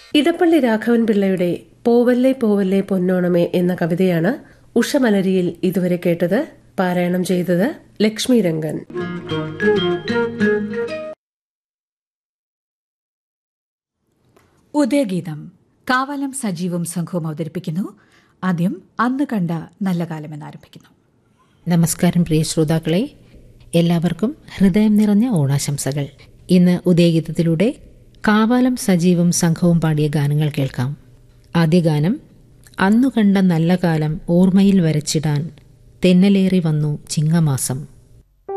ഇടപ്പള്ളി രാഘവൻ പിള്ളയുടെ പോവല്ലേ പോവല്ലേ പൊന്നോണമേ എന്ന കവിതയാണ് ഉഷമലരിയിൽ ഇതുവരെ കേട്ടത് പാരായണം ചെയ്തത് ലക്ഷ്മി രംഗൻ ഉദയഗീതം കാവലം സജീവും സംഘവും അവതരിപ്പിക്കുന്നു ആദ്യം അന്ന് കണ്ട നല്ല കാലം എന്നാരംഭിക്കുന്നു നമസ്കാരം പ്രിയ ശ്രോതാക്കളെ എല്ലാവർക്കും ഹൃദയം നിറഞ്ഞ ഓണാശംസകൾ ഇന്ന് ഉദയഗീതത്തിലൂടെ കാവാലം സജീവും സംഘവും പാടിയ ഗാനങ്ങൾ കേൾക്കാം ആദ്യ ഗാനം അന്നു കണ്ട നല്ല കാലം ഓർമ്മയിൽ വരച്ചിടാൻ തെന്നലേറി വന്നു ചിങ്ങമാസം